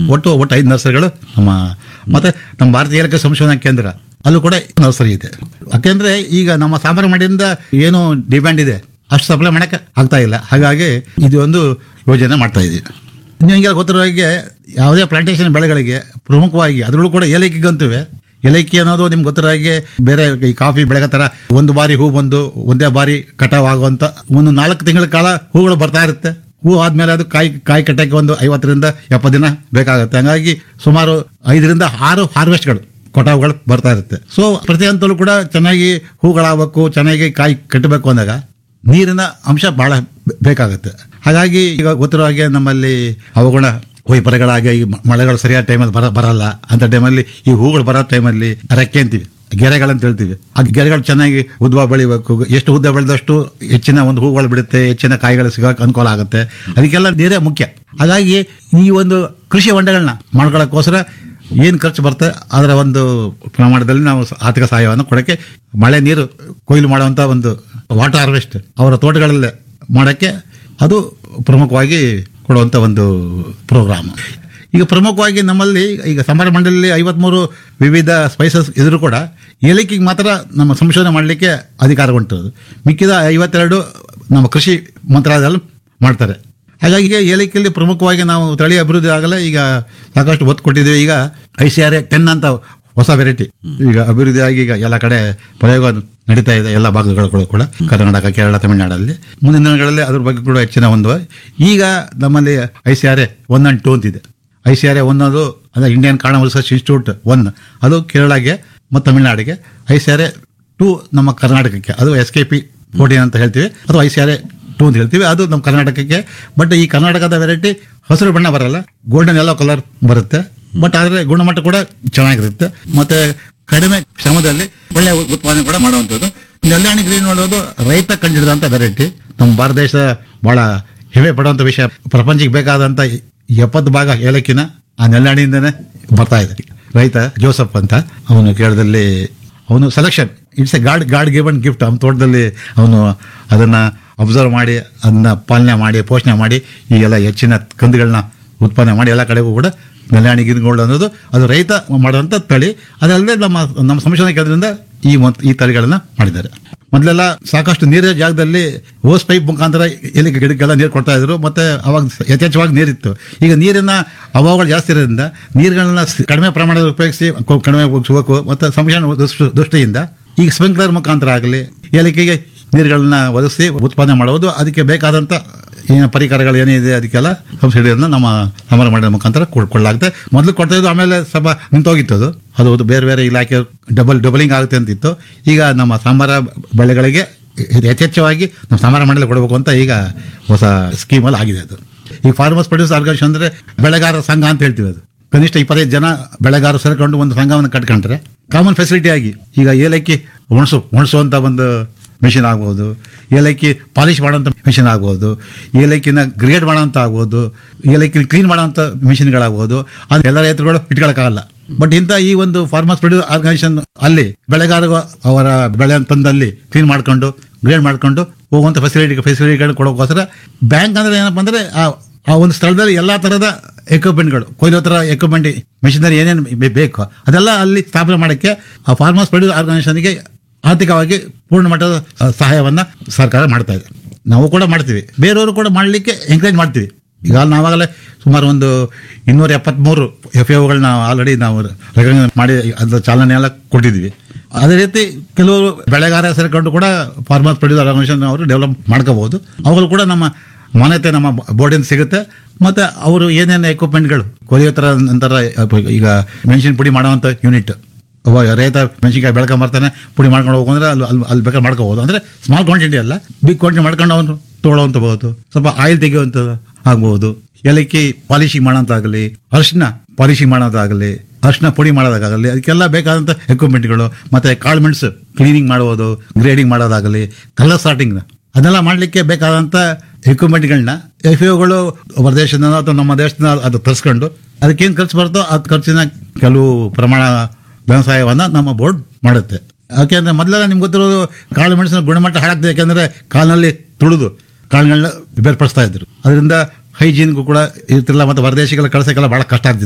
ಒಟ್ಟು ಒಟ್ಟು ಐದು ನರ್ಸರಿಗಳು ನಮ್ಮ ಮತ್ತೆ ನಮ್ಮ ಭಾರತೀಯ ಏಲಕ್ಕಿ ಸಂಶೋಧನಾ ಕೇಂದ್ರ ಅಲ್ಲೂ ಕೂಡ ನರ್ಸರಿ ಇದೆ ಯಾಕೆಂದ್ರೆ ಈಗ ನಮ್ಮ ಸಾಂಬಾರು ಮಡಿಯಿಂದ ಏನು ಡಿಮ್ಯಾಂಡ್ ಇದೆ ಅಷ್ಟು ಸಪ್ಲೈ ಮಾಡಕ್ಕೆ ಆಗ್ತಾ ಇಲ್ಲ ಹಾಗಾಗಿ ಇದು ಒಂದು ಯೋಜನೆ ಮಾಡ್ತಾ ಇದೀವಿ ನಿಮಗೆ ಗೊತ್ತಿರೋ ಹಾಗೆ ಯಾವುದೇ ಪ್ಲಾಂಟೇಶನ್ ಬೆಳೆಗಳಿಗೆ ಪ್ರಮುಖವಾಗಿ ಅದರಲ್ಲೂ ಕೂಡ ಏಲಕ್ಕಿಗಂತುವೆ ಏಲಕ್ಕಿ ಅನ್ನೋದು ನಿಮ್ಗೆ ಗೊತ್ತಿರೋ ಹಾಗೆ ಬೇರೆ ಈ ಕಾಫಿ ಬೆಳೆಗ ತರ ಒಂದು ಬಾರಿ ಹೂ ಬಂದು ಒಂದೇ ಬಾರಿ ಕಟಾವ್ ಆಗುವಂತ ಒಂದು ನಾಲ್ಕು ತಿಂಗಳ ಕಾಲ ಹೂಗಳು ಬರ್ತಾ ಇರುತ್ತೆ ಹೂ ಆದ್ಮೇಲೆ ಅದು ಕಾಯಿ ಕಾಯಿ ಕಟ್ಟಕ್ಕೆ ಒಂದು ಐವತ್ತರಿಂದ ಎಪ್ಪತ್ತು ದಿನ ಬೇಕಾಗುತ್ತೆ ಹಂಗಾಗಿ ಸುಮಾರು ಐದರಿಂದ ಆರು ಹಾರ್ವೆಸ್ಟ್ಗಳು ಕೊಟಾವುಗಳು ಬರ್ತಾ ಇರುತ್ತೆ ಸೊ ಪ್ರತಿ ಹಂತಲ್ಲೂ ಕೂಡ ಚೆನ್ನಾಗಿ ಹೂಗಳಾಗಬೇಕು ಚೆನ್ನಾಗಿ ಕಾಯಿ ಕಟ್ಟಬೇಕು ಅಂದಾಗ ನೀರಿನ ಅಂಶ ಬಹಳ ಬೆ- ಬೇಕಾಗುತ್ತೆ ಹಾಗಾಗಿ ಈಗ ಗೊತ್ತಿರೋ ಹಾಗೆ ನಮ್ಮಲ್ಲಿ ಅವಗುಣ ವೈಪರ್ಯಗಳಾಗಿ ಈ ಮ- ಮಳೆಗಳು ಸರಿಯಾದ ಟೈಮಲ್ಲಿ ಬರ ಬರಲ್ಲ ಅಂತ ಟೈಮಲ್ಲಿ ಈ ಹೂಗಳು ಬರೋ ಟೈಮಲ್ಲಿ ರೆಕ್ಕೆ ಅಂತೀವಿ ಗೆರೆಗಳಂತ ಹೇಳ್ತೀವಿ ಆ ಗೆರೆಗಳು ಚೆನ್ನಾಗಿ ಉದ್ದ ಬೆಳಿಬೇಕು ಎಷ್ಟು ಉದ್ದ ಬೆಳೆದಷ್ಟು ಹೆಚ್ಚಿನ ಒಂದು ಹೂಗಳು ಬಿಡುತ್ತೆ ಹೆಚ್ಚಿನ ಕಾಯಿಗಳು ಸಿಗೋಕೆ ಅನುಕೂಲ ಆಗುತ್ತೆ ಅದಕ್ಕೆಲ್ಲ ನೀರೇ ಮುಖ್ಯ ಹಾಗಾಗಿ ಈ ಒಂದು ಕೃಷಿ ಹೊಂಡಗಳನ್ನ ಮಾಡ್ಕೊಳ್ಳೋಕ್ಕೋಸ್ಕರ ಏನು ಖರ್ಚು ಬರುತ್ತೆ ಅದರ ಒಂದು ಪ್ರಮಾಣದಲ್ಲಿ ನಾವು ಸ- ಆರ್ಥಿಕ ಸಹಾಯವನ್ನು ಕೊಡಕ್ಕೆ ಮಳೆ ನೀರು ಕೊಯ್ಲು ಮಾಡುವಂತ ಒಂದು ವಾಟರ್ ಹಾರ್ವೆಸ್ಟ್ ಅವರ ತೋಟಗಳಲ್ಲೇ ಮಾಡಕ್ಕೆ ಅದು ಪ್ರಮುಖವಾಗಿ ಕೊಡುವಂತ ಒಂದು ಪ್ರೋಗ್ರಾಮ್ ಈಗ ಪ್ರಮುಖವಾಗಿ ನಮ್ಮಲ್ಲಿ ಈಗ ಸಂಬಾರ ಮಂಡಲದಲ್ಲಿ ಐವತ್ಮೂರು ವಿವಿಧ ಸ್ಪೈಸಸ್ ಇದ್ರೂ ಕೂಡ ಏಲಕ್ಕಿಗೆ ಮಾತ್ರ ನಮ್ಮ ಸಂಶೋಧನೆ ಮಾಡಲಿಕ್ಕೆ ಅಧಿಕಾರ ಉಂಟು ಮಿಕ್ಕಿದ ಐವತ್ತೆರಡು ನಮ್ಮ ಕೃಷಿ ಮಂತ್ರಾಲಯದಲ್ಲಿ ಮಾಡ್ತಾರೆ ಹಾಗಾಗಿ ಈಗ ಏಲಕ್ಕಿಯಲ್ಲಿ ಪ್ರಮುಖವಾಗಿ ನಾವು ತಳಿ ಅಭಿವೃದ್ಧಿ ಆಗಲೇ ಈಗ ಸಾಕಷ್ಟು ಒತ್ತು ಕೊಟ್ಟಿದ್ದೀವಿ ಈಗ I C R A ten ಅಂತ ಹೊಸ ವೆರೈಟಿ ಈಗ ಅಭಿವೃದ್ಧಿ ಆಗಿ ಈಗ ಎಲ್ಲ ಕಡೆ ಪ್ರಯೋಗ ನಡೀತಾ ಇದೆ ಎಲ್ಲ ಭಾಗಗಳು ಕೂಡ ಕರ್ನಾಟಕ ಕೇರಳ ತಮಿಳುನಾಡಲ್ಲಿ ಮುಂದಿನ ದಿನಗಳಲ್ಲಿ ಅದ್ರ ಬಗ್ಗೆ ಕೂಡ ಹೆಚ್ಚಿನ ಒಂದು ಈಗ ನಮ್ಮಲ್ಲಿ I C R A one and two ಅಂತಿದೆ I C R A one ಅದು ಅಂದ್ರೆ ಇಂಡಿಯನ್ ಕಾರ್ಣ ರಿಸರ್ಚ್ ಇನ್ಸ್ಟಿಟ್ಯೂಟ್ ಒನ್ ಅದು ಕೇರಳಗೆ ಮತ್ತು ತಮಿಳುನಾಡಿಗೆ I C R A two ನಮ್ಮ ಕರ್ನಾಟಕಕ್ಕೆ ಅದು ಎಸ್ ಕೆ ಪಿ ಫೋರ್ಟೀನ್ ಅಂತ ಹೇಳ್ತೀವಿ ಅಥವಾ I C R A two ಅಂತ ಹೇಳ್ತೀವಿ ಅದು ನಮ್ಮ ಕರ್ನಾಟಕಕ್ಕೆ ಬಟ್ ಈ ಕರ್ನಾಟಕದ ವೆರೈಟಿ ಹಸಿರು ಬಣ್ಣ ಬರಲ್ಲ ಗೋಲ್ಡನ್ ಎಲ್ಲೋ ಕಲರ್ ಬರುತ್ತೆ ಬಟ್ ಆದರೆ ಗುಣಮಟ್ಟ ಕೂಡ ಚೆನ್ನಾಗಿರುತ್ತೆ ಮತ್ತೆ ಕಡಿಮೆ ಶ್ರಮದಲ್ಲಿ ಒಳ್ಳೆ ಉತ್ಪಾದನೆ ಕೂಡ ಮಾಡುವಂಥದ್ದು ನೆಲ್ಯಾಣಿ ಗ್ರೀನ್ ನೋಡೋದು ರೈತ ಕಂಡಿಡಿದಂಥ ವೆರೈಟಿ ನಮ್ಮ ಭಾರತ ದೇಶ ಬಹಳ ಹೆಮ್ಮೆ ಪಡುವಂಥ ವಿಷಯ ಪ್ರಪಂಚಕ್ಕೆ ಬೇಕಾದಂಥ ಎಪ್ಪತ್ತು ಭಾಗ ಏಲಕ್ಕಿನ ಆ ನೆಲ್ಯಾಣಿಯಿಂದನೇ ಬರ್ತಾ ಇದೆ ರೈತ ಜೋಸಫ್ ಅಂತ ಅವನು ಕೇರಳದಲ್ಲಿ ಅವನು selection it's a god god given gift ಅವನ ತೋಟದಲ್ಲಿ ಅವನು ಅದನ್ನ ಅಬ್ಸರ್ವ್ ಮಾಡಿ ಅದನ್ನ ಪಾಲನೆ ಮಾಡಿ ಪೋಷಣೆ ಮಾಡಿ ಈ ಎಲ್ಲ ಹೆಚ್ಚಿನ ಕಂದುಗಳನ್ನ ಉತ್ಪನ್ನ ಮಾಡಿ ಎಲ್ಲ ಕಡೆಗೂ ಕೂಡ ನೆಲ್ಯಾಣಿ ಗಿನ್ಗೋಲ್ಡ್ ಅನ್ನೋದು ಅದು ರೈತ ಮಾಡುವಂಥ ತಳಿ ಅದಲ್ಲದೆ ನಮ್ಮ ನಮ್ಮ ಸಂಶೋಧನಾ ಕೇಂದ್ರದಿಂದ ಈ ಮೊತ್- ಈ ತಳಿಗಳನ್ನ ಮಾಡಿದ್ದಾರೆ ಮೊದಲೆಲ್ಲ ಸಾಕಷ್ಟು ನೀರಿನ ಜಾಗದಲ್ಲಿ ಓಸ್ ಪೈಪ್ ಮುಖಾಂತರ ಎಲೆ ಗಿಡಕ್ಕೆಲ್ಲ ನೀರು ಕೊಡ್ತಾ ಇದ್ರು ಮತ್ತೆ ಅವಾಗ ಯಥೇಚ್ಛವಾಗಿ ನೀರಿತ್ತು ಈಗ ನೀರಿನ ಅಭಾವಗಳು ಜಾಸ್ತಿ ಇರೋದ್ರಿಂದ ನೀರುಗಳನ್ನ ಸ- ಕಡಿಮೆ ಪ್ರಮಾಣದಲ್ಲಿ ಉಪಯೋಗಿಸಿ ಕೊ- ಕಡಿಮೆ ಉಪಯೋಗಿಸಬೇಕು ಮತ್ತು ಸಂಶೋಧನೆ ದೃಷ್ಟಿ- ದೃಷ್ಟಿಯಿಂದ ಈಗ ಸ್ಪ್ರಿಂಕ್ಲರ್ ಮುಖಾಂತರ ಆಗಲಿ ಏಲಕ್ಕಿಗೆ ನೀರುಗಳನ್ನ ಒದಗಿಸಿ ಉತ್ಪಾದನೆ ಮಾಡುವುದು ಅದಕ್ಕೆ ಬೇಕಾದಂಥ ಏನು ಪರಿಕರಗಳು ಏನಿದೆ ಅದಕ್ಕೆಲ್ಲ ಸಬ್ಸಿಡಿಯನ್ನು ನಮ್ಮ ಸಮರ ಮಾಡಿದ ಮುಖಾಂತರ ಕೊಡ್- ಕೊಡಲಾಗುತ್ತೆ ಮೊದಲು ಕೊಡ್ತಾ ಇದ್ದು ಆಮೇಲೆ ಸ್ವಲ್ಪ ನಿಂತೋಗಿತ್ತು ಅದು ಅದು ಅದು ಬೇರೆ ಬೇರೆ ಇಲಾಖೆ ಡಬಲ್ ಡಬಲಿಂಗ್ ಆಗುತ್ತೆ ಅಂತಿತ್ತು ಈಗ ನಮ್ಮ ಸಾಂಬಾರ ಬೆಳೆಗಳಿಗೆ ಯಥೇಚ್ಛವಾಗಿ ನಮ್ಮ ಸಾಂಬಾರ ಮಂಡಳಿ ಕೊಡಬೇಕು ಅಂತ ಈಗ ಹೊಸ ಸ್ಕೀಮಲ್ಲಿ ಆಗಿದೆ ಅದು ಈ ಫಾರ್ಮರ್ಸ್ ಪ್ರೊಡ್ಯೂಸ್ ಆರ್ಗನೈಸೇಷನ್ ಅಂದ್ರೆ ಬೆಳೆಗಾರರ ಸಂಘ ಅಂತ ಹೇಳ್ತೀವಿ ಅದು ಕನಿಷ್ಠ ಇಪ್ಪತ್ತೈದು ಜನ ಬೆಳೆಗಾರರು ಸೇರ್ಕೊಂಡು ಒಂದು ಸಂಘವನ್ನು ಕಟ್ಕೊಂಡ್ರೆ ಕಾಮನ್ ಫೆಸಿಲಿಟಿ ಆಗಿ ಈಗ ಏಲಕ್ಕಿ ಒಣಸು ಒಣಸುವಂತ ಒಂದು ಮಿಷಿನ್ ಆಗ್ಬೋದು ಏಲಕ್ಕಿ ಪಾಲಿಶ್ ಮಾಡೋಂಥ ಮಿಷಿನ್ ಆಗ್ಬೋದು ಏಲಕ್ಕಿನ ಗ್ರೇಡ್ ಮಾಡೋಂಥ ಆಗ್ಬೋದು ಏಲಕ್ಕಿ ಕ್ಲೀನ್ ಮಾಡೋಂಥ ಮಿಷಿನ್ಗಳಾಗ್ಬೋದು ಅದು ಎಲ್ಲ ರೈತರುಗಳು ಇಟ್ಕೊಳಕ್ಕಾಗಲ್ಲ ಬಟ್ ಇಂಥ ಈ ಒಂದು ಫಾರ್ಮರ್ಸ್ ಪ್ರೊಡ್ಯೂಸ್ ಆರ್ಗನೈಸೇಷನ್ ಅಲ್ಲಿ ಬೆಳೆಗಾರರು ಅವರ ಬೆಳೆ ತಂದಲ್ಲಿ ಕ್ಲೀನ್ ಮಾಡ್ಕೊಂಡು ಗ್ರೇಡ್ ಮಾಡ್ಕೊಂಡು ಹೋಗುವಂಥ ಫೆಸಿಲಿಟಿ ಫೆಸಿಲಿಟಿಗಳು ಕೊಡೋಕ್ಕೋಸ್ಕರ ಬ್ಯಾಂಕ್ ಅಂದ್ರೆ ಏನಪ್ಪ ಅಂದ್ರೆ ಆ ಆ ಒಂದು ಸ್ಥಳದಲ್ಲಿ ಎಲ್ಲಾ ತರದ ಎಕ್ವಿಪ್ಮೆಂಟ್ಗಳು ಕೊಯ್ಲು ಥರ ಎಕ್ವಿಪ್ಮೆಂಟ್ ಮೆಷಿನರಿ ಏನೇನು ಬೇ- ಬೇಕು ಅದೆಲ್ಲ ಅಲ್ಲಿ ಸ್ಥಾಪನೆ ಮಾಡೋಕ್ಕೆ ಆ ಫಾರ್ಮರ್ಸ್ ಪ್ರೊಡ್ಯೂಸ್ ಆರ್ಗನೈಸೇಷನ್ಗೆ ಆರ್ಥಿಕವಾಗಿ ಪೂರ್ಣ ಮಟ್ಟದ ಆ, ಸಹಾಯವನ್ನ ಸರ್ಕಾರ ಮಾಡ್ತಾ ಇದೆ ನಾವು ಕೂಡ ಮಾಡ್ತೀವಿ ಬೇರೆಯವರು ಕೂಡ ಮಾಡಲಿಕ್ಕೆ ಎಂಕರೇಜ್ ಮಾಡ್ತೀವಿ ಈಗ ನಾವಾಗಲೇ ಸುಮಾರು ಒಂದು ಇನ್ನೂರ ಎಪ್ಪತ್ಮೂರು ಎಫ್ ಎಗಳನ್ನ ಆಲ್ರೆಡಿ ನಾವು ರೆಕಗ್ನೈಸ್ ಮಾಡಿ ಅದರ ಚಾಲನೆ ಎಲ್ಲ ಕೊಟ್ಟಿದ್ದೀವಿ ಅದೇ ರೀತಿ ಕೆಲವರು ಬೆಳೆಗಾರ ಸೇರ್ಕೊಂಡು ಕೂಡ ಫಾರ್ಮರ್ಸ್ ಪ್ರೊಡ್ಯೂಸ್ ಆರ್ಗನೈಸೇಷನ್ ಅವರು ಡೆವಲಪ್ ಮಾಡ್ಕೋಬಹುದು ಅವುಗಳು ಕೂಡ ನಮ್ಮ ಮಾನ್ಯತೆ ನಮ್ಮ ಬೋರ್ಡಿಂದ ಸಿಗುತ್ತೆ ಮತ್ತೆ ಅವರು ಏನೇನು ಎಕ್ವಿಪ್ಮೆಂಟ್ಗಳು ಕೊರಿಯೋ ಥರ ನಂತರ ಈಗ ಮೆಣಸಿನ ಪುಡಿ ಮಾಡುವಂಥ ಯೂನಿಟ್ ಒಬ್ಬ ರೈತ ಮೆಣಸಿನ್ಕಾಯಿ ಬೆಳ್ಕೊಂಬರ್ತಾನೆ ಪುಡಿ ಮಾಡ್ಕೊಂಡು ಹೋಗು ಅಂದ್ರೆ ಅಲ್ಲಿ ಅಲ್ಲಿ ಅಲ್ಲಿ ಬೇಕಾದ್ರೆ ಮಾಡ್ಕೋಬಹುದು ಅಂದ್ರೆ ಸ್ಮಾಲ್ ಕ್ವಾಂಟಿಟಿ ಅಲ್ಲ ಬಿಗ್ ಕ್ವಾಂಟಿಟಿ ಮಾಡ್ಕೊಂಡು ಅವನು ತೊಗೊಳ್ಳೋವಂಥಬಹುದು ಸ್ವಲ್ಪ ಆಯಿಲ್ ತೆಗೆಯುವಂಥ ಆಗ್ಬಹುದು ಏಲಕ್ಕಿ ಪಾಲಿಶಿಂಗ್ ಮಾಡೋಂತಾಗಲಿ ಅರಿಶಿನ ಪಾಲಿಶಿಂಗ್ ಮಾಡೋದಾಗಲಿ ಅರಿಶಿನ ಪುಡಿ ಮಾಡೋದಾಗಲಿ ಅದಕ್ಕೆಲ್ಲ ಬೇಕಾದಂಥ ಎಕ್ವಿಪ್ಮೆಂಟ್ಗಳು ಮತ್ತೆ ಕಾಳು ಮೆಣಸು ಕ್ಲೀನಿಂಗ್ ಮಾಡುವುದು ಗ್ರೇಡಿಂಗ್ ಮಾಡೋದಾಗಲಿ ಕಲರ್ ಸಾರ್ಟಿಂಗ್ ಅದನ್ನೆಲ್ಲ ಮಾಡಲಿಕ್ಕೆ ಬೇಕಾದಂಥ ಎಕ್ವಿಪ್ಮೆಂಟ್ಗಳನ್ನ ಎಫ್ ಗಳು ಹೊರದೇಶದಿಂದ ಅಥವಾ ನಮ್ಮ ದೇಶದಿಂದ ಅದು ತರಿಸ್ಕೊಂಡು ಅದಕ್ಕೇನು ಖರ್ಚು ಬರುತ್ತೋ ಆ ಖರ್ಚಿನ ಕೆಲವು ಪ್ರಮಾಣ ವ್ಯವಸಾಯವನ್ನ ನಮ್ಮ ಬೋರ್ಡ್ ಮಾಡುತ್ತೆ ಯಾಕೆಂದ್ರೆ ಮೊದಲೆಲ್ಲ ನಿಮ್ಗೆ ಗೊತ್ತಿರೋದು ಕಾಳು ಮೆಣಸಿನ ಗುಣಮಟ್ಟ ಹಾಳಾಗ್ತದೆ ಯಾಕೆಂದ್ರೆ ಕಾಲಿನಲ್ಲಿ ತುಳಿದು ಕಾಳುಗಳನ್ನ ಬೇರ್ಪಡಿಸ್ತಾ ಇದ್ರು ಅದರಿಂದ ಹೈಜೀನ್ಗೂ ಕೂಡ ಇರ್ತಿಲ್ಲ ಮತ್ತೆ ಹೊರದೇಶಿಗಳ ಕಳ್ಸಕ್ಕೆಲ್ಲ ಬಹಳ ಕಷ್ಟ ಆಗ್ತಿತ್ತು